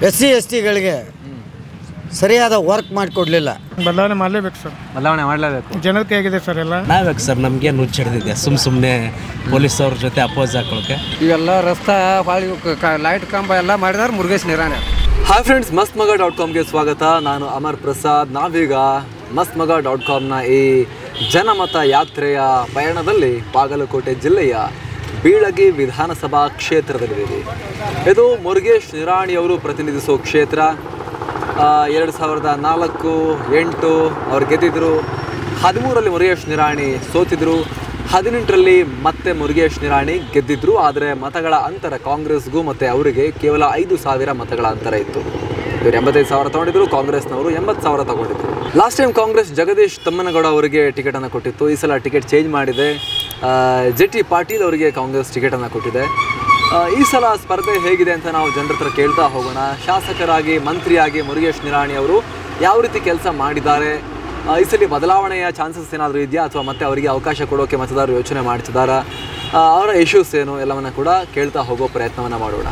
S C S ಟಿಗಳಿಗೆ ಸರಿಯಾದ work ಮಾಡಿಕೊಡ್ಲಿಲ್ಲ ಬದಲಾವಣೆ ಮಾಡಲೇಬೇಕು ಸರ್ ಬದಲಾವಣೆ ಮಾಡಲೇಬೇಕು ಜನದ ಕೈಯಾಗಿದೆ ಸರ್ ಎಲ್ಲ ನಾವ್ಯಾಕೆ ಸರ್ ನಮಗೆ ನುಚ್ಚಿಡ್ದಿದೆ ಸುಮ್ಮ ಸುಮ್ಮನೆ ಪೊಲೀಸ್ ಅವ್ರ ಜೊತೆ ಅಪೋಸ್ ಹಾಕೊಳಕ್ಕೆ ಇವೆಲ್ಲ ರಸ್ತೆ ಬಾಳಿ ಲೈಟ್ ಕಂಬ ಎಲ್ಲ ಮಾಡಿದಾರೆ ಮುರುಗೇಶ್ ನಿರಾಣೆ ಹಾಯ್ ಫ್ರೆಂಡ್ಸ್ ಮಸ್ತ್ ಮಗ ಡಾಟ್ ಕಾಮ್ಗೆ ಸ್ವಾಗತ ನಾನು ಅಮರ್ ಪ್ರಸಾದ್ ನಾವೀಗ ಮಸ್ತ್ ಮಗ ಡಾಟ್ ಕಾಮ್ನ ಈ ಜನಮತ ಯಾತ್ರೆಯ ಪಯಣದಲ್ಲಿ ಬಾಗಲಕೋಟೆ ಜಿಲ್ಲೆಯ ಬೀಳಗಿ ವಿಧಾನಸಭಾ ಕ್ಷೇತ್ರದಲ್ಲಿದ್ದೀವಿ ಇದು ಮುರುಗೇಶ್ ನಿರಾಣಿಯವರು ಪ್ರತಿನಿಧಿಸೋ ಕ್ಷೇತ್ರ ಆ, ಎರಡು ಸಾವಿರದ ನಾಲ್ಕು ಎಂಟು ಅವ್ರು ಗೆದ್ದಿದ್ರು ಹದಿಮೂರರಲ್ಲಿ ಮುರುಗೇಶ್ ನಿರಾಣಿ ಸೋತಿದ್ರು ಹದಿನೆಂಟರಲ್ಲಿ ಮತ್ತೆ ಮುರುಗೇಶ್ ನಿರಾಣಿ ಗೆದ್ದಿದ್ರು ಆದರೆ ಮತಗಳ ಅಂತರ ಕಾಂಗ್ರೆಸ್ಗೂ ಮತ್ತು ಅವರಿಗೆ ಕೇವಲ ಐದು ಸಾವಿರ ಮತಗಳ ಅಂತರ ಇತ್ತು ಇವರು ಎಂಬತ್ತೈದು ಸಾವಿರ ತಗೊಂಡಿದ್ರು ಕಾಂಗ್ರೆಸ್ನವರು ಎಂಬತ್ತು ಸಾವಿರ ತಗೊಂಡಿದ್ರು last time Congress Jagadish Tammanagowda ಅವರಿಗೆ ಟಿಕೆಟನ್ನು ಕೊಟ್ಟಿತ್ತು ಈ ಸಲ ಟಿಕೆಟ್ ಚೇಂಜ್ ಮಾಡಿದೆ ಜೆ ಟಿ ಪಾಟೀಲ್ ಅವರಿಗೆ ಕಾಂಗ್ರೆಸ್ ಟಿಕೆಟನ್ನು ಕೊಟ್ಟಿದೆ ಆ, ಈ ಸಲ ಸ್ಪರ್ಧೆ ಹೇಗಿದೆ ಅಂತ ನಾವು ಜನರ ಹತ್ರ ಕೇಳ್ತಾ ಹೋಗೋಣ ಶಾಸಕರಾಗಿ ಮಂತ್ರಿಯಾಗಿ ಮುರುಗೇಶ್ ನಿರಾಣಿ ಅವರು ಯಾವ ರೀತಿ ಕೆಲಸ ಮಾಡಿದ್ದಾರೆ ಆ, ಈ ಸಲ ಬದಲಾವಣೆಯ ಚಾನ್ಸಸ್ ಏನಾದರೂ ಇದೆಯಾ ಅಥವಾ ಮತ್ತೆ ಅವರಿಗೆ ಅವಕಾಶ ಕೊಡೋಕೆ ಮತದಾರರು ಯೋಚನೆ ಮಾಡ್ತಿದ್ದಾರಾ ಆ, ಅವರ ಇಶ್ಯೂಸ್ ಏನು ಎಲ್ಲವನ್ನ ಕೂಡ ಕೇಳ್ತಾ ಹೋಗೋ ಪ್ರಯತ್ನವನ್ನ ಮಾಡೋಣ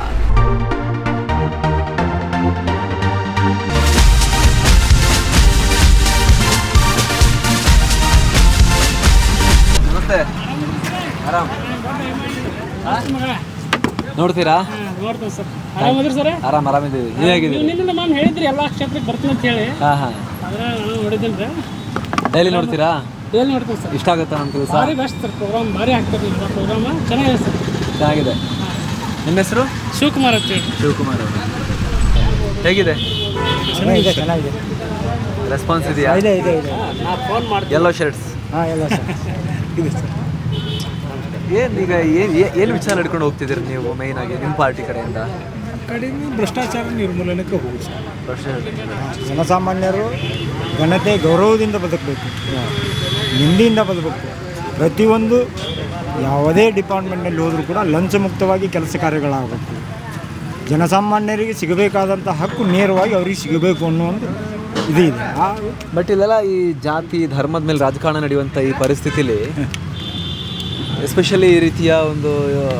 ನಮಸ್ತೆ ಆರಾಮ್ ನೋಡ್ತೀರಾ ನೋಡ್ತೀನಿ ಸರ್ ಆರಾಮದ್ರಿ ಸರ್ ಆರಾಮ್ ಆರಾಮಿದ್ದೀವಿ ನೀವು ಹೇಗಿದ್ದೀರಿ ನಿನ್ನೆ ಮ್ಯಾಮ್ ಹೇಳಿದ್ರಿ ಎಲ್ಲ ಕ್ಷೇತ್ರಕ್ಕೆ ಬರ್ತೀನಿ ಅಂತ ಹೇಳಿ ಹಾಂ ಹಾಂ ಆದ್ರೆ ನಾನು ನೋಡಿದ್ದೀನಿ ರೀ ಡೈಲಿ ನೋಡ್ತೀರಾ ಎಲ್ಲಿ ನೋಡ್ತೀನಿ ಸರ್ ಇಷ್ಟ ಆಗುತ್ತಾ ನಮ್ಮ ಕೆಲಸ ಭಾರಿ ಬೆಸ್ಟ್ ಸರ್ ಪ್ರೋಗ್ರಾಮ್ ಭಾರಿ ಆಗ್ತದೆ ನಿಮ್ಮ ಪ್ರೋಗ್ರಾಮ್ ಚೆನ್ನಾಗಿದೆ ಸರ್ ಚೆನ್ನಾಗಿದೆ ನಿಮ್ಮ ಹೆಸರು ಶಿವಕುಮಾರ್ ಅಂತ ಹೇಳಿ ಶಿವಕುಮಾರ್ ಅವರು ಹೇಗಿದೆ ಚೆನ್ನಾಗಿದೆ ಚೆನ್ನಾಗಿದೆ ರೆಸ್ಪಾನ್ಸ್ ಇದೆಯಾ ಇದೆ ಇದೆ ಇದೆ ಯೆಲ್ಲೋ ಶರ್ಟ್ಸ್ ಹಾಂ ಎಲ್ಲ ಸರ್ ಏನು ಈಗ ಏನು ಏನು ವಿಚಾರ ಹಿಡ್ಕೊಂಡು ಹೋಗ್ತಿದ್ದೀರಿ ನೀವು ಮೇಯ್ನ್ ಆಗಿ ನಿಮ್ಮ ಪಾರ್ಟಿ ಕಡೆಯಿಂದ ಕಡಿಮೆ ಭ್ರಷ್ಟಾಚಾರ ನಿರ್ಮೂಲನಕ್ಕೆ ಹೋಗಿ ಸರ್ ಪ್ರಶ್ನೆ ಜನಸಾಮಾನ್ಯರು ಘನತೆ ಗೌರವದಿಂದ ಬದುಕಬೇಕು ನಿಂದಿಯಿಂದ ಬದುಕಬೇಕು ಪ್ರತಿಯೊಂದು ಯಾವುದೇ ಡಿಪಾರ್ಟ್ಮೆಂಟ್ನಲ್ಲಿ ಹೋದರೂ ಕೂಡ ಲಂಚ ಮುಕ್ತವಾಗಿ ಕೆಲಸ ಕಾರ್ಯಗಳಾಗಬೇಕು ಜನಸಾಮಾನ್ಯರಿಗೆ ಸಿಗಬೇಕಾದಂಥ ಹಕ್ಕು ನೇರವಾಗಿ ಅವರಿಗೆ ಸಿಗಬೇಕು ಅನ್ನೋ ಒಂದು ಇದು ಇದೆ ಆ ಬಟ್ ಇಲ್ಲೆಲ್ಲ ಈ ಜಾತಿ ಧರ್ಮದ ಮೇಲೆ ರಾಜಕಾರಣ ನಡೆಯುವಂಥ ಈ ಪರಿಸ್ಥಿತಿಲಿ ಎಸ್ಪೆಷಲಿ ಈ ರೀತಿಯ ಒಂದು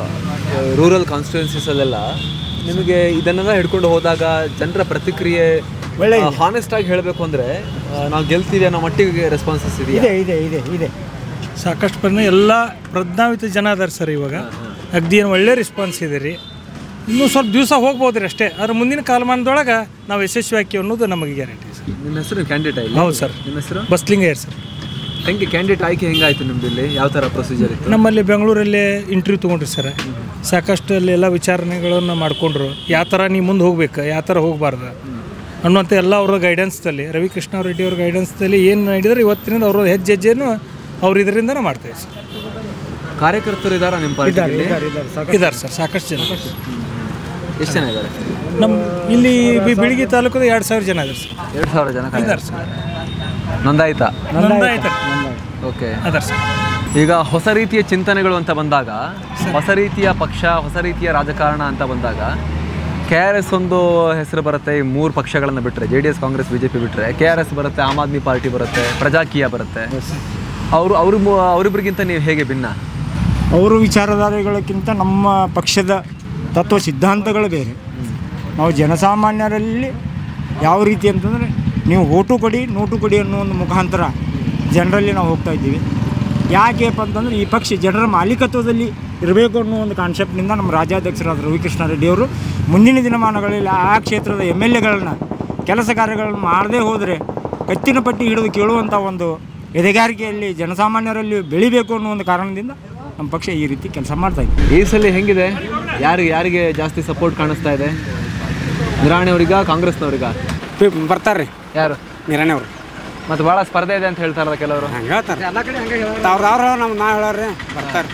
ರೂರಲ್ ಕಾನ್ಸ್ಟಿಟ್ಯೂನ್ಸೀಸಲ್ಲೆಲ್ಲ ನಿಮಗೆ ಇದನ್ನೆಲ್ಲ ಹಿಡ್ಕೊಂಡು ಹೋದಾಗ ಜನರ ಪ್ರತಿಕ್ರಿಯೆ ಒಳ್ಳೆ ಹಾನೆಸ್ಟ್ ಆಗಿ ಹೇಳಬೇಕು ಅಂದರೆ ನಾವು ಗೆಲ್ತೀವಿ ಅನ್ನೋ ಮಟ್ಟಿಗೆ ರೆಸ್ಪಾನ್ಸಸ್ ಇದೆಯಾ ಇದೆ ಇದೆ ಇದೆ ಇದೆ ಸಾಕಷ್ಟು ಪ್ರಜ್ಞೆ ಎಲ್ಲ ಪ್ರಜ್ಞಾವಿತ ಜನ ಅದಾರ ಸರ್ ಇವಾಗ ಅಗ್ದಿ ಏನು ಒಳ್ಳೆ ರೆಸ್ಪಾನ್ಸ್ ಇದೆ ರೀ ಇನ್ನೂ ಸ್ವಲ್ಪ ದಿವಸ ಹೋಗ್ಬೋದು ರೀ ಅಷ್ಟೇ ಆದ್ರೆ ಮುಂದಿನ ಕಾಲಮಾನದೊಳಗೆ ನಾವು ಯಶಸ್ವಿ ಆಕಿ ಅನ್ನೋದು ನಮಗೆ ಗ್ಯಾರಂಟಿ ಸರ್ ನಿಮ್ಮ ಹೆಸರು ಕ್ಯಾಂಡಿಡೇಟ್ ಇಲ್ಲ ಹೌದು ಸರ್ ನಿಮ್ಮ ಹೆಸರು ಬಸ್ಲಿಂಗಯ್ಯರ್ ಸರ್ ಹೆಂಗೆ ಕ್ಯಾಂಡಿಡೇಟ್ ಆಯ್ಕೆ ಹೆಂಗಾಯ್ತು ನಿಮ್ದು ಇಲ್ಲಿ ಯಾವ ಥರ ಪ್ರೊಸೀಜರ್ ಇತ್ತು ನಮ್ಮಲ್ಲಿ ಬೆಂಗಳೂರಲ್ಲೇ ಇಂಟರ್ವ್ಯೂ ತೊಗೊಂಡ್ರಿ ಸರ್ ಸಾಕಷ್ಟು ಅಲ್ಲಿ ಎಲ್ಲ ವಿಚಾರಣೆಗಳನ್ನು ಮಾಡಿಕೊಂಡ್ರು ಯಾವ ಥರ ನೀವು ಮುಂದೆ ಹೋಗ್ಬೇಕು ಯಾವ ಥರ ಹೋಗಬಾರ್ದು ಅನ್ನುವಂಥ ಎಲ್ಲ ಅವರ ಗೈಡೆನ್ಸ್ದಲ್ಲಿ ರವಿಕೃಷ್ಣ ರೆಡ್ಡಿ ಅವ್ರ ಗೈಡೆನ್ಸ್ದಲ್ಲಿ ಏನು ಮಾಡಿದ್ರೆ ಇವತ್ತಿನಿಂದ ಅವ್ರ ಹೆಜ್ಜೆ ಹೆಜ್ಜೆನೂ ಅವ್ರು ಇದರಿಂದನೇ ಮಾಡ್ತಾರೆ ಸರ್ ಕಾರ್ಯಕರ್ತರು ಇದ್ದಾರಾ ನಿಮ್ಮ ಪಾರ್ಟಿಯಲ್ಲಿ ಇದ್ದಾರೆ ಸರ್ ಸಾಕಷ್ಟು ಜನ ಎಷ್ಟು ಜನ ಇದ್ದಾರೆ ನಮ್ಮ ಇಲ್ಲಿ ಬಿ- ಬಿಳಿಗಿ ತಾಲೂಕದ ಎರಡು ಸಾವಿರ ಜನ ಇದ್ದಾರೆ ಸರ್ ಎರಡು ಸಾವಿರ ಜನ ಇದ್ದಾರೆ ಸರ್ ನೊಂದಾಯ್ತಾ ನೋಂದಾಯಿತ ಓಕೆ ಅದಾರ ಸರ್ ಈಗ ಹೊಸ ರೀತಿಯ ಚಿಂತನೆಗಳು ಅಂತ ಬಂದಾಗ ಹೊಸ ರೀತಿಯ ಪಕ್ಷ ಹೊಸ ರೀತಿಯ ರಾಜಕಾರಣ ಅಂತ ಬಂದಾಗ ಕೆ ಆರ್ ಎಸ್ ಒಂದು ಹೆಸರು ಬರುತ್ತೆ ಈ ಮೂರು ಪಕ್ಷಗಳನ್ನು ಬಿಟ್ಟರೆ J D S Congress B J P ಬಿಟ್ಟರೆ ಕೆ ಆರ್ ಎಸ್ ಬರುತ್ತೆ ಆಮ್ ಆದ್ಮಿ ಪಾರ್ಟಿ ಬರುತ್ತೆ ಪ್ರಜಾಕೀಯ ಬರುತ್ತೆ ಅವರು ಅವರು ಅವರಿಬ್ಬರಿಗಿಂತ ನೀವು ಹೇಗೆ ಭಿನ್ನ ಅವರು ವಿಚಾರಧಾರೆಗಳಕ್ಕಿಂತ ನಮ್ಮ ಪಕ್ಷದ ತತ್ವ ಸಿದ್ಧಾಂತಗಳು ಬೇರೆ ನಾವು ಜನಸಾಮಾನ್ಯರಲ್ಲಿ ಯಾವ ರೀತಿ ಅಂತಂದರೆ ನೀವು ಓಟು ಕೊಡಿ ನೋಟು ಕೊಡಿ ಅನ್ನೋ ಒಂದು ಮುಖಾಂತರ ಜನರಲ್ಲಿ ನಾವು ಹೋಗ್ತಾ ಇದ್ದೀವಿ ಯಾಕೆಪ್ಪ ಅಂತಂದರೆ ಈ ಪಕ್ಷ ಜನರ ಮಾಲೀಕತ್ವದಲ್ಲಿ ಇರಬೇಕು ಅನ್ನೋ ಒಂದು ಕಾನ್ಸೆಪ್ಟ್ನಿಂದ ನಮ್ಮ ರಾಜ್ಯಾಧ್ಯಕ್ಷರಾದ ರವಿಕೃಷ್ಣ ರೆಡ್ಡಿ ಅವರು ಮುಂದಿನ ದಿನಮಾನಗಳಲ್ಲಿ ಆ ಕ್ಷೇತ್ರದ ಎಮ್ ಎಲ್ ಎಗಳನ್ನ ಕೆಲಸ ಕಾರ್ಯಗಳನ್ನು ಮಾಡದೇ ಹೋದರೆ ಕತ್ತಿನ ಪಟ್ಟಿ ಹಿಡಿದು ಕೇಳುವಂಥ ಒಂದು ಎದೆಗಾರಿಕೆಯಲ್ಲಿ ಜನಸಾಮಾನ್ಯರಲ್ಲಿ ಬೆಳಿಬೇಕು ಅನ್ನೋ ಒಂದು ಕಾರಣದಿಂದ ನಮ್ಮ ಪಕ್ಷ ಈ ರೀತಿ ಕೆಲಸ ಮಾಡ್ತಾ ಇದೆ ಈ ಸಲ ಹೆಂಗಿದೆ ಯಾರಿಗೆ ಯಾರಿಗೆ ಜಾಸ್ತಿ ಸಪೋರ್ಟ್ ಕಾಣಿಸ್ತಾ ಇದೆ ನಿರಾಣಿಯವರಿಗ ಕಾಂಗ್ರೆಸ್ನವ್ರಿಗ ಬರ್ತಾರ್ರಿ ಯಾರು ನಿರಾಣೆ ಅವ್ರು ಮತ್ತು ಭಾಳ ಸ್ಪರ್ಧೆ ಇದೆ ಅಂತ ಹೇಳ್ತಾರಲ್ಲ ಕೆಲವರು ಹಂಗೆ ಹೇಳ್ತಾರೆ ಎಲ್ಲ ಕಡೆ ಹಂಗೆ ಅವ್ರು ಅವ್ರು ನಮ್ಮ ನಾ ಹೇಳೋರಿ ಬರ್ತಾರೆ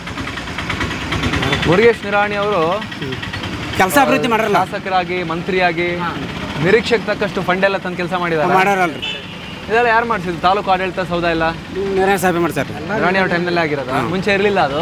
ಮುರುಗೇಶ್ ನಿರಾಣಿ ಅವರು ಕೆಲಸ ಅಭಿವೃದ್ಧಿ ಮಾಡ್ರಲ್ಲ ಶಾಸಕರಾಗಿ ಮಂತ್ರಿಯಾಗಿ ನಿರೀಕ್ಷೆಗೆ ತಕ್ಕಷ್ಟು ಫಂಡ್ ಎಲ್ಲ ತಂದು ಕೆಲಸ ಮಾಡಿದ್ದಾರೆ ಮಾಡ್ಯಾರಲ್ರಿ ಇದೆಲ್ಲ ಯಾರು ಮಾಡಿಸಿದ್ರು ತಾಲೂಕು ಆಡಳಿತ ಸೌಧ ಇಲ್ಲ ನಿರಾಣೆ ಸಾಹೇಬ್ ಮಾಡ್ತಾರೆ ನಿರಾಣಿ ಅವ್ರ ಟೈಮ್ನಲ್ಲೇ ಆಗಿರೋದು ಮುಂಚೆ ಇರಲಿಲ್ಲ ಅದು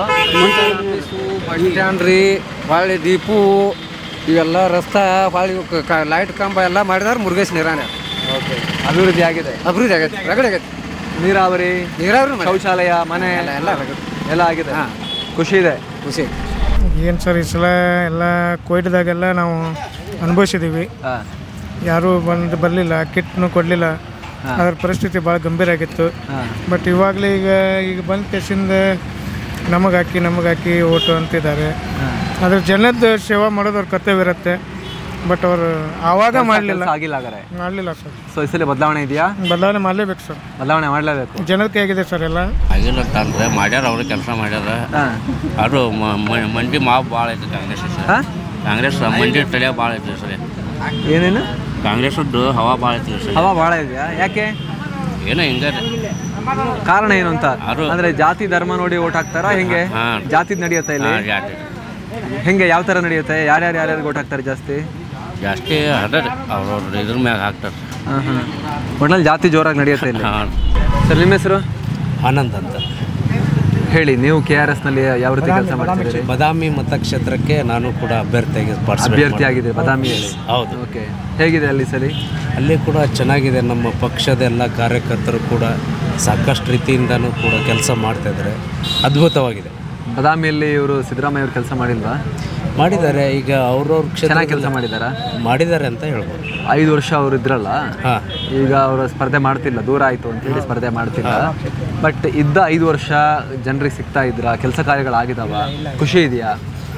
ಬಸ್ ಸ್ಟ್ಯಾಂಡ್ ರೀ ಹೊಳ್ಳಿ ದೀಪು ಇವೆಲ್ಲ ರಸ್ತೆ ಹೊಳ್ಳಿ ಲೈಟ್ ಕಂಬ ಎಲ್ಲ ಮಾಡಿದಾರೆ ಮುರುಗೇಶ್ ನಿರಾಣೆ ಓಕೆ ಅಭಿವೃದ್ಧಿ ಆಗಿದೆ ಅಭಿವೃದ್ಧಿ ಆಗೈತೆ ರಗಡೆ ಆಗೈತೆ ನೀರಾವರಿ ನೀರಾವ್ರಿ ಮಾಡಿ ಶೌಚಾಲಯ ಮನೆ ಎಲ್ಲ ರಗಡೆ ಎಲ್ಲ ಆಗಿದೆ ಖುಷಿ ಇದೆ ಖುಷಿ ಏನು ಸರ್ ಈ ಸಲ ಎಲ್ಲ ಕೋಯ್ಟ್ದಾಗೆಲ್ಲ ನಾವು ಅನುಭವಿಸಿದ್ದೀವಿ ಹಾಂ ಯಾರೂ ಬಂದು ಬರಲಿಲ್ಲ ಕಿಟ್ನು ಕೊಡಲಿಲ್ಲ ಅದರ ಪರಿಸ್ಥಿತಿ ಭಾಳ ಗಂಭೀರ ಆಗಿತ್ತು ಬಟ್ ಇವಾಗಲೇ ಈಗ ಈಗ ಬಂದ ಕೇಸಿಂದ ನಮಗೆ ಹಾಕಿ ನಮಗೆ ಹಾಕಿ ಓಟು ಅಂತಿದ್ದಾರೆ ಅದ್ರ ಜನದ ಸೇವಾ ಮಾಡೋದು ಅವ್ರ ಕರ್ತವ್ಯ ಇರುತ್ತೆ ಬಟ್ ಅವರು ಆವಾಗ ಮಾಡಲಿಲ್ಲ ಕೆಲ್ಸ ಆಗಿಲ್ಲ ಹಾಗಾರೆ ಮಾಡಲಿಲ್ಲ ಸರ್ ಸೊ ಈ ಸಲ ಬದಲಾವಣೆ ಇದೆಯಾ ಬದಲಾವಣೆ ಮಾಡಲೇಬೇಕು ಸರ್ ಬದಲಾವಣೆ ಮಾಡಲೇಬೇಕು ಜನದ ಕೈಯಾಗಿದೆ ಸರ್ ಎಲ್ಲ ಆಗಿಲ್ಲ ಅಂತಂದ್ರೆ ಮಾಡ್ಯಾರ ಅವರು ಕೆಲಸ ಮಾಡ್ಯಾರ ಅದು ಮ- ಮ- ಮಂದಿ ಮಾವು ಭಾಳ ಐತೆ ಕಾಂಗ್ರೆಸ್ ಸರ್ ಹಾಂ ಕಾಂಗ್ರೆಸ್ ಮಂದಿ ತಲೆ ಭಾಳ ಐತೆ ಸರ್ ಏನೇನು ಕಾಂಗ್ರೆಸ್ದು ಹವಾ ಭಾಳ ಐತೆ ಸರ್ ಹವಾ ಭಾಳ ಇದೆಯಾ ಯಾಕೆ ಏನೋ ಹಿಂಗೆ ಕಾರಣ ಏನು ಅಂತ ಅದು- ಅಂದ್ರೆ ಜಾತಿ ಧರ್ಮ ನೋಡಿ ಓಟ್ ಹಾಕ್ತಾರಾ ಹೆಂಗೆ ಹಾ. ಜಾತಿದ್ ನಡೆಯುತ್ತೆ ಇಲ್ಲಿ ಜಾಸ್ತಿ ಹೆಂಗೆ ಯಾವ ತರ ನಡೆಯುತ್ತೆ ಯಾರ್ಯಾರು ಯಾರ್ಯಾರು ಓಟ್ ಹಾಕ್ತಾರೆ ಜಾಸ್ತಿ ಜಾಸ್ತಿ ಅದ ಅವ್ರವ್ರ ಇದ್ರ ಮ್ಯಾಗ ಹಾಕ್ತಾರೆ ಹಾಂ ಹಾಂ ಒಟ್ನಲ್ಲಿ ಜಾತಿ ಜೋರಾಗಿ ನಡೆಯುತ್ತೆ ಇಲ್ಲಿ ಹಾಂ ಸರ್ ನಿಮ್ಮ ಹೆಸರು ಆನಂದ್ ಅಂತ ಹೇಳಿ ನೀವು ಕೆ ಆರ್ ಎಸ್ ನಲ್ಲಿ ಯಾವ ರೀತಿ ಕೆಲಸ ಮಾಡ್ತಿದ್ದೀರಿ ಬದಾಮಿ ಮತಕ್ಷೇತ್ರಕ್ಕೆ ನಾನು ಕೂಡ ಅಭ್ಯರ್ಥಿಯಾಗಿ ಪಾರ್ಟಿಸಿಪೇಟ್ ಅಭ್ಯರ್ಥಿ ಆಗಿದೆ ಬದಾಮಿಯಲ್ಲಿ ಹೌದು ಓಕೆ ಹೇಗಿದೆ ಅಲ್ಲಿ ಸರಿ ಅಲ್ಲಿ ಕೂಡ ಚೆನ್ನಾಗಿದೆ ನಮ್ಮ ಪಕ್ಷದ ಎಲ್ಲ ಕಾರ್ಯಕರ್ತರು ಕೂಡ ಸಾಕಷ್ಟು ರೀತಿಯಿಂದನೂ ಕೂಡ ಕೆಲಸ ಮಾಡ್ತಾಯಿದ್ದಾರೆ ಅದ್ಭುತವಾಗಿದೆ ಬದಾಮಿಯಲ್ಲಿ ಇವರು ಸಿದ್ದರಾಮಯ್ಯ ಅವರು ಕೆಲಸ ಮಾಡಿಲ್ವಾ ಮಾಡಿದ್ದಾರೆ ಈಗ ಅವ್ರವ್ರ ಕ್ಷೇತ್ರ ಚೆನ್ನಾಗಿ ಕೆಲಸ ಮಾಡಿದಾರಾ ಮಾಡಿದ್ದಾರೆ ಅಂತ ಹೇಳ್ಬೋದು ಐದು ವರ್ಷ ಅವ್ರು ಇದ್ರಲ್ಲ ಹಾಂ ಈಗ ಅವರು ಸ್ಪರ್ಧೆ ಮಾಡ್ತಿಲ್ಲ ದೂರ ಆಯಿತು ಅಂತೇಳಿ ಸ್ಪರ್ಧೆ ಮಾಡ್ತಿಲ್ಲ ಬಟ್ ಇದ್ದ ಐದು ವರ್ಷ ಜನರಿಗೆ ಸಿಗ್ತಾ ಇದ್ರ ಕೆಲಸ ಕಾರ್ಯಗಳಾಗಿದಾವ ಖುಷಿ ಇದೆಯಾ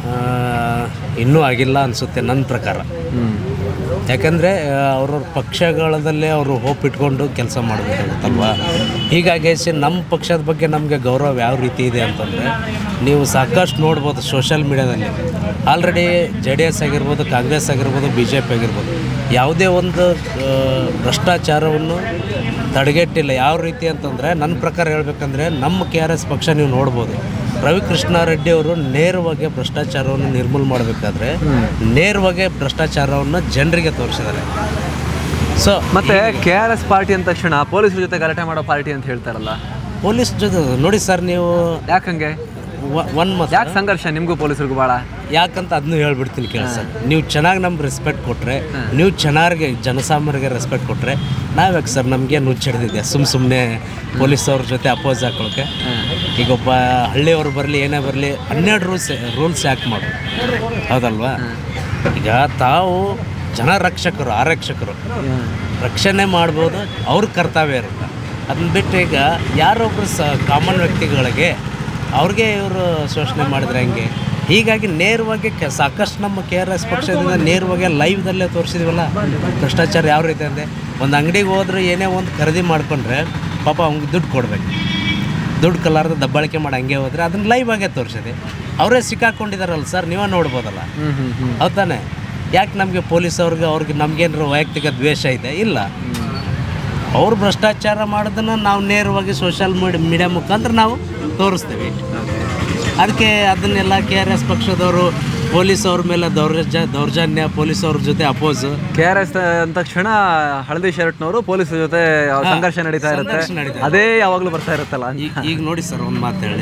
ಇನ್ನೂ ಆಗಿಲ್ಲ ಅನಿಸುತ್ತೆ ನನ್ನ ಪ್ರಕಾರ ಯಾಕಂದರೆ ಅವ್ರವ್ರ ಪಕ್ಷಗಳದಲ್ಲೇ ಅವರು ಹೋಪ್ ಇಟ್ಕೊಂಡು ಕೆಲಸ ಮಾಡಬೇಕಾಗುತ್ತಲ್ವಾ ಹೀಗಾಗಿ ಸಿ ನಮ್ಮ ಪಕ್ಷದ ಬಗ್ಗೆ ನಮಗೆ ಗೌರವ ಯಾವ ರೀತಿ ಇದೆ ಅಂತಂದರೆ ನೀವು ಸಾಕಷ್ಟು ನೋಡ್ಬೋದು ಸೋಷಿಯಲ್ ಮೀಡ್ಯಾದಲ್ಲಿ ಆಲ್ರೆಡಿ ಜೆ ಡಿ ಎಸ್ ಆಗಿರ್ಬೋದು ಕಾಂಗ್ರೆಸ್ ಆಗಿರ್ಬೋದು ಬಿ ಜೆ ಪಿ ಆಗಿರ್ಬೋದು ಯಾವುದೇ ಒಂದು ಆ, ಭ್ರಷ್ಟಾಚಾರವನ್ನು ತಡೆಗಟ್ಟಿಲ್ಲ ಯಾವ ರೀತಿ ಅಂತಂದರೆ ನನ್ನ ಪ್ರಕಾರ ಹೇಳ್ಬೇಕಂದ್ರೆ ನಮ್ಮ ಕೆ ಆರ್ ಎಸ್ ಪಕ್ಷ ನೀವು ನೋಡ್ಬೋದು ರವಿಕೃಷ್ಣಾರೆಡ್ಡಿ ಅವರು ನೇರವಾಗಿ ಭ್ರಷ್ಟಾಚಾರವನ್ನು ನಿರ್ಮೂಲ ಮಾಡಬೇಕಾದ್ರೆ ನೇರವಾಗಿ ಭ್ರಷ್ಟಾಚಾರವನ್ನು ಜನರಿಗೆ ತೋರಿಸಿದ್ದಾರೆ ಸೊ ಮತ್ತೆ ಕೆ ಆರ್ ಎಸ್ ಪಾರ್ಟಿ ಅಂದ ತಕ್ಷಣ ಪೊಲೀಸರ ಜೊತೆ ಗಲಾಟೆ ಮಾಡೋ ಪಾರ್ಟಿ ಅಂತ ಹೇಳ್ತಾರಲ್ಲ ಪೊಲೀಸ್ ಜೊತೆ ನೋಡಿ ಸರ್ ನೀವು ಯಾಕಂಗೆ ಒನ್ ಮತ್ ಯಾಕೆ ಸಂಘರ್ಷ ನಿಮಗೂ ಪೊಲೀಸರಿಗೂ ಭಾಳ ಯಾಕಂತ ಅದನ್ನು ಹೇಳ್ಬಿಡ್ತೀನಿ ಕೆಲಸ ನೀವು ಚೆನ್ನಾಗಿ ನಮ್ಗೆ ರೆಸ್ಪೆಕ್ಟ್ ಕೊಟ್ಟರೆ ನೀವು ಚೆನ್ನಾಗಿ ಜನಸಾಮಾನ್ಯರಿಗೆ ರೆಸ್ಪೆಕ್ಟ್ ಕೊಟ್ಟರೆ ನಾವ್ಯಾಕೆ ಸರ್ ನಮಗೆ ನುಚ್ಚಿಡ್ದಿದೆ ಸುಮ್ಮ ಸುಮ್ಮನೆ ಪೊಲೀಸ್ ಅವ್ರ ಜೊತೆ ಅಪೋಸ್ ಹಾಕೊಳಕ್ಕೆ ಈಗ ಒಬ್ಬ ಹಳ್ಳಿಯವ್ರು ಬರಲಿ ಏನೇ ಬರಲಿ ಹನ್ನೆರಡು ರೂಲ್ಸ್ ರೂಲ್ಸ್ ಯಾಕೆ ಮಾಡು ಹೌದಲ್ವಾ ಈಗ ತಾವು ಜನ ರಕ್ಷಕರು ಆರಕ್ಷಕರು ರಕ್ಷಣೆ ಮಾಡ್ಬೋದು ಅವ್ರ ಕರ್ತವ್ಯ ಇರುತ್ತೆ ಅದನ್ನ ಬಿಟ್ಟು ಈಗ ಯಾರೊಬ್ಬರು ಸ ಕಾಮನ್ ವ್ಯಕ್ತಿಗಳಿಗೆ ಅವ್ರಿಗೆ ಇವರು ಶೋಷಣೆ ಮಾಡಿದ್ರೆ ಹೆಂಗೆ ಹೀಗಾಗಿ ನೇರವಾಗಿ ಕೆ ಸಾಕಷ್ಟು ನಮ್ಮ ಕೆ ಆರ್ ಎಸ್ ಪಕ್ಷದಿಂದ ನೇರವಾಗಿ ಲೈವ್ದಲ್ಲೇ ತೋರಿಸಿದ್ವಲ್ಲ ಭ್ರಷ್ಟಾಚಾರ ಯಾವ ರೀತಿ ಅಂದರೆ ಒಂದು ಅಂಗಡಿಗೆ ಹೋದ್ರೆ ಏನೇ ಒಂದು ಖರೀದಿ ಮಾಡ್ಕೊಂಡ್ರೆ ಪಾಪ ಅವ್ನಿಗೆ ದುಡ್ಡು ಕೊಡಬೇಕು ದುಡ್ಡು ಕಲಾರ್ದ ದಬ್ಬಾಳಿಕೆ ಮಾಡಿ ಹಂಗೆ ಹೋದ್ರೆ ಅದನ್ನ ಲೈವ್ ಆಗೇ ತೋರಿಸಿದೆ ಅವರೇ ಸಿಕ್ಕಾಕೊಂಡಿದಾರಲ್ಲ ಸರ್ ನೀವೇ ನೋಡ್ಬೋದಲ್ಲ ಹೌದ್ ತಾನೆ ಯಾಕೆ ನಮಗೆ ಪೊಲೀಸ್ ಅವ್ರಿಗೆ ಅವ್ರಿಗೆ ನಮ್ಗೇನಾರು ವೈಯಕ್ತಿಕ ದ್ವೇಷ ಇದೆ ಇಲ್ಲ ಅವ್ರು ಭ್ರಷ್ಟಾಚಾರ ಮಾಡೋದನ್ನು ನಾವು ನೇರವಾಗಿ ಸೋಷಿಯಲ್ ಮೀಡಿ ಮೀಡಿಯಾ ಮುಖಾಂತರ ನಾವು ತೋರಿಸ್ತೀವಿ ಅದಕ್ಕೆ ಅದನ್ನೆಲ್ಲ ಕೆ ಆರ್ ಎಸ್ ಪಕ್ಷದವರು ಪೊಲೀಸ್ ಅವ್ರ ಮೇಲೆ ದೌರ್ಜ ದೌರ್ಜನ್ಯ ಪೊಲೀಸ್ ಅವ್ರ ಜೊತೆ ಅಪೋಸ್ ಕೆ ಆರ್ ಎಸ್ ಅಂದ ತಕ್ಷಣ ಹಳದಿ ಶರ್ಟ್ನವರು ಪೊಲೀಸರ ಜೊತೆ ಸಂಘರ್ಷ ನಡೀತಾ ಇರುತ್ತೆ ಸಂಘರ್ಷ ನಡೀತಾ ಅದೇ ಯಾವಾಗಲೂ ಬರ್ತಾ ಇರುತ್ತಲ್ಲ ಈಗ ಈಗ ನೋಡಿ ಸರ್ ಒಂದು ಮಾತು ಹೇಳಿ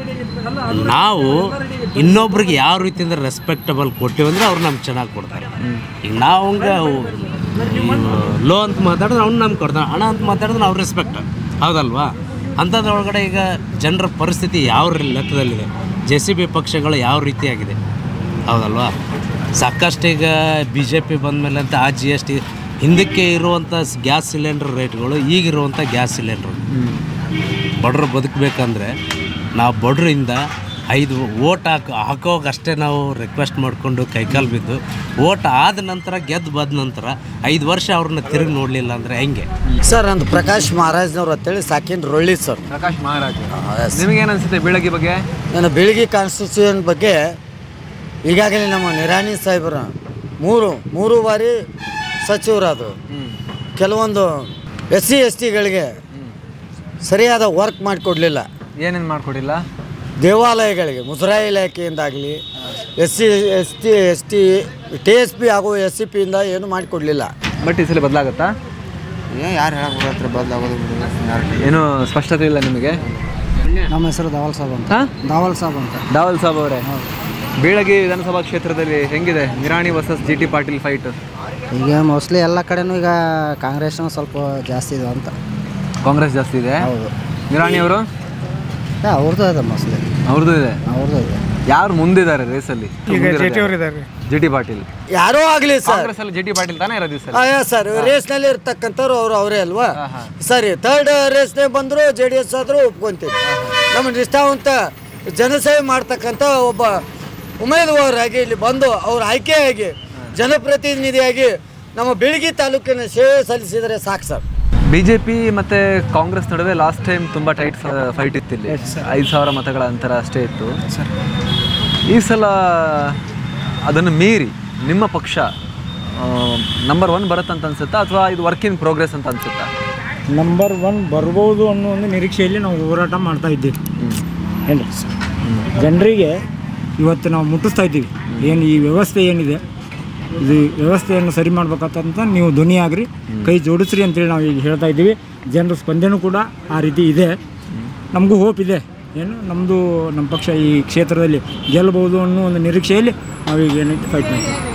ನಾವು ಇನ್ನೊಬ್ರಿಗೆ ಯಾವ ರೀತಿಯಿಂದ ರೆಸ್ಪೆಕ್ಟಬಲ್ ಕೊಟ್ಟಿವಿ ಅಂದ್ರೆ ಅವ್ರು ನಮ್ಗೆ ಚೆನ್ನಾಗಿ ಕೊಡ್ತಾರೆ ಈಗ ನಾವು ಹಂಗೆ ಲೋ ಅಂತ ಮಾತಾಡಿದ್ರೆ ಅವ್ನು ನಮ್ಗೆ ಕೊಡ್ತಾನೆ ಹಣ ಅಂತ ಮಾತಾಡಿದ್ರೆ ಅವ್ರು ರೆಸ್ಪೆಕ್ಟ್ ಹೌದಲ್ವಾ ಅಂಥದ್ರೊಳಗಡೆ ಈಗ ಜನರ ಪರಿಸ್ಥಿತಿ ಯಾವ ಲೆಕ್ಕದಲ್ಲಿದೆ ಜೆ ಸಿ ಬಿ ಪಕ್ಷಗಳು ಯಾವ ರೀತಿಯಾಗಿದೆ ಹೌದಲ್ವಾ ಸಾಕಷ್ಟು ಈಗ ಬಿ ಜೆ ಪಿ ಬಂದಮೇಲೆ ಅಂತ ಆ ಜಿ ಎಸ್ ಟಿ ಹಿಂದಕ್ಕೆ ಇರುವಂಥ ಗ್ಯಾಸ್ ಸಿಲಿಂಡರ್ ರೇಟ್ಗಳು ಈಗಿರುವಂಥ ಗ್ಯಾಸ್ ಸಿಲಿಂಡ್ರ್ ಬಡ್ರು ಬದುಕಬೇಕಂದ್ರೆ ನಾವು ಬಡ್ರಿಂದ ಐದು ಓಟ್ ಹಾಕೋ ಹಾಕೋವಾಗ ಅಷ್ಟೇ ನಾವು ರಿಕ್ವೆಸ್ಟ್ ಮಾಡಿಕೊಂಡು ಕೈಕಾಲು ಬಿದ್ದು ಓಟ್ ಆದ ನಂತರ ಗೆದ್ದು ಬಂದ ನಂತರ ಐದು ವರ್ಷ ಅವ್ರನ್ನ ತಿರುಗಿ ನೋಡಲಿಲ್ಲ ಅಂದರೆ ಹೆಂಗೆ ಸರ್ ನಂದು ಪ್ರಕಾಶ್ ಮಹಾರಾಜ್ನವ್ರು ಅಂತೇಳಿ ಸಾಕಿನ ರೊಳ್ಳಿ ಸರ್ ಪ್ರಕಾಶ್ ಮಹಾರಾಜ್ ನಿಮಗೇನು ಅನ್ಸುತ್ತೆ ಬೆಳಗ್ಗೆ ಬಗ್ಗೆ ನನ್ನ ಬೆಳಗ್ಗೆ ಕಾನ್ಸ್ಟಿಟ್ಯೂಷನ್ ಬಗ್ಗೆ ಈಗಾಗಲೇ ನಮ್ಮ ನಿರಾಣಿ ಸಾಹೇಬರ ಮೂರು ಮೂರು ಬಾರಿ ಸಚಿವರಾದರು ಕೆಲವೊಂದು ಎಸ್ ಸಿ ಎಸ್ ಟಿಗಳಿಗೆ ಸರಿಯಾದ ವರ್ಕ್ ಮಾಡಿಕೊಡ್ಲಿಲ್ಲ ಏನೇನು ಮಾಡ್ಕೊಡಿಲ್ಲ ದೇವಾಲಯಗಳಿಗೆ ಮುಜರಾಯಿ ಇಲಾಖೆಯಿಂದಾಗಲಿ S C S T S T T S P ಹಾಗೂ ಎಸ್ ಸಿ ಪಿಯಿಂದ ಏನು ಮಾಡಿಕೊಡ್ಲಿಲ್ಲ ಬಟ್ ಈ ಸಲ ಬದಲಾಗತ್ತಾ ಯಾರು ಹೇಳಕ್ ಬರತ್ರ ಬದಲಾಗೋದು ಏನು ಸ್ಪಷ್ಟತೆ ಇಲ್ಲ ನಿಮಗೆ ನಮ್ಮ ಹೆಸರು ದಾವಲ್ ಸಾಬ್ ಅಂತ ಹಾಂ ದಾವಲ್ ಸಾಬ್ ಅಂತ ದಾವಲ್ ಸಾಬ್ ಅವರೇ ಬೀಳಗಿ ವಿಧಾನಸಭಾ ಕ್ಷೇತ್ರದಲ್ಲಿ ಹೆಂಗಿದೆ Nirani versus G T Patil fight ಈಗ ಮೋಸ್ಟ್ಲಿ ಎಲ್ಲ ಕಡೆನೂ ಈಗ ಕಾಂಗ್ರೆಸ್ನ ಸ್ವಲ್ಪ ಜಾಸ್ತಿ ಇದೆ ಅಂತ ಕಾಂಗ್ರೆಸ್ ಜಾಸ್ತಿ ಇದೆ ಹೌದು ನಿರಾಣಿ ಅವರು ಏ, ಅವ್ರದ್ದು ಇದೆ ಮೋಸ್ಟ್ಲಿ ಅವ್ರದ್ದು ಇದೆ ಅವ್ರದ್ದು ಇದೆ ಯಾರು ಮುಂದಿದ್ದಾರೆ ರೇಸಲ್ಲಿ ಈಗ ಜೆ ಟಿ ಅವ್ರು ಇದ್ದಾರೆ ಜಿ ಟಿ ಪಾಟೀಲ್ ಯಾರೋ ಆಗಲಿ ಸರ್ ಕಾಂಗ್ರೆಸ್ ಅಲ್ಲಿ ಜಿ ಟಿ ಪಾಟೀಲ್ ತಾನೇ ಇರೋದು ಈ ಸಲ ಹಾಂ ಸರ್ ರೇಸ್ನಲ್ಲಿ ಇರ್ತಕ್ಕಂಥವ್ರು ಅವರು ಅವರೇ ಅಲ್ವಾ ಸರಿ ಥರ್ಡ್ ರೇಸ್ನೇ ಬಂದರು ಜೆ ಡಿ ಎಸ್ ಆದರೂ ಒಪ್ಕೊಂತೀನಿ ನಮ್ಮ ನಿಷ್ಠಾವಂತ ಜನಸೇವೆ ಮಾಡ್ತಕ್ಕಂಥ ಒಬ್ಬ ಉಮೇದುವಾರಾಗಿ ಇಲ್ಲಿ ಬಂದು ಅವ್ರ ಆಯ್ಕೆಯಾಗಿ ಜನಪ್ರತಿನಿಧಿಯಾಗಿ ನಮ್ಮ ಬೆಳಗಿ ತಾಲೂಕಿನ ಸೇವೆ ಸಲ್ಲಿಸಿದರೆ ಸಾಕು ಸರ್ ಬಿಜೆಪಿ ಮತ್ತೆ ಕಾಂಗ್ರೆಸ್ ನಡುವೆ ಲಾಸ್ಟ್ ಟೈಮ್ ತುಂಬಾ ಟೈಟ್ ಫೈಟ್ ಇತ್ತು ಇಲ್ಲಿ ಐದು ಸಾವಿರ ಮತಗಳ ಅಂತರ ಅಷ್ಟೇ ಇತ್ತು ಈ ಸಲ ಅದನ್ನು ಮೀರಿ ನಿಮ್ಮ ಪಕ್ಷ ನಂಬರ್ ಒನ್ ಬರುತ್ತಂತ ಅನ್ಸುತ್ತಾ ಅಥವಾ ಇದು ವರ್ಕ್ ಇನ್ ಪ್ರೋಗ್ರೆಸ್ ಅಂತ ಅನ್ಸುತ್ತಾ ನಂಬರ್ ಒನ್ ಬರ್ಬೋದು ಅನ್ನೋ ಒಂದು ನಿರೀಕ್ಷೆಯಲ್ಲಿ ನಾವು ಹೋರಾಟ ಮಾಡ್ತಾ ಇದ್ದೀವಿ ಏನು ಜನರಿಗೆ ಇವತ್ತು ನಾವು ಮುಟ್ಟಿಸ್ತಾ ಇದ್ದೀವಿ ಏನು ಈ ವ್ಯವಸ್ಥೆ ಏನಿದೆ ಇದು ವ್ಯವಸ್ಥೆಯನ್ನು ಸರಿ ಮಾಡ್ಬೇಕಂತ ನೀವು ಧ್ವನಿಯಾಗ್ರಿ ಕೈ ಜೋಡಿಸ್ರಿ ಅಂತೇಳಿ ನಾವು ಈಗ ಹೇಳ್ತಾ ಇದ್ದೀವಿ ಜನರ ಸ್ಪಂದನೆ ಕೂಡ ಆ ರೀತಿ ಇದೆ ನಮಗೂ ಹೋಪ್ ಇದೆ ಏನು ನಮ್ಮದು ನಮ್ಮ ಪಕ್ಷ ಈ ಕ್ಷೇತ್ರದಲ್ಲಿ ಗೆಲ್ಲಬಹುದು ಅನ್ನೋ ಒಂದು ನಿರೀಕ್ಷೆಯಲ್ಲಿ ನಾವೀಗ ಏನೈತೆ ಫೈಟ್ ಮಾಡ್ತೀವಿ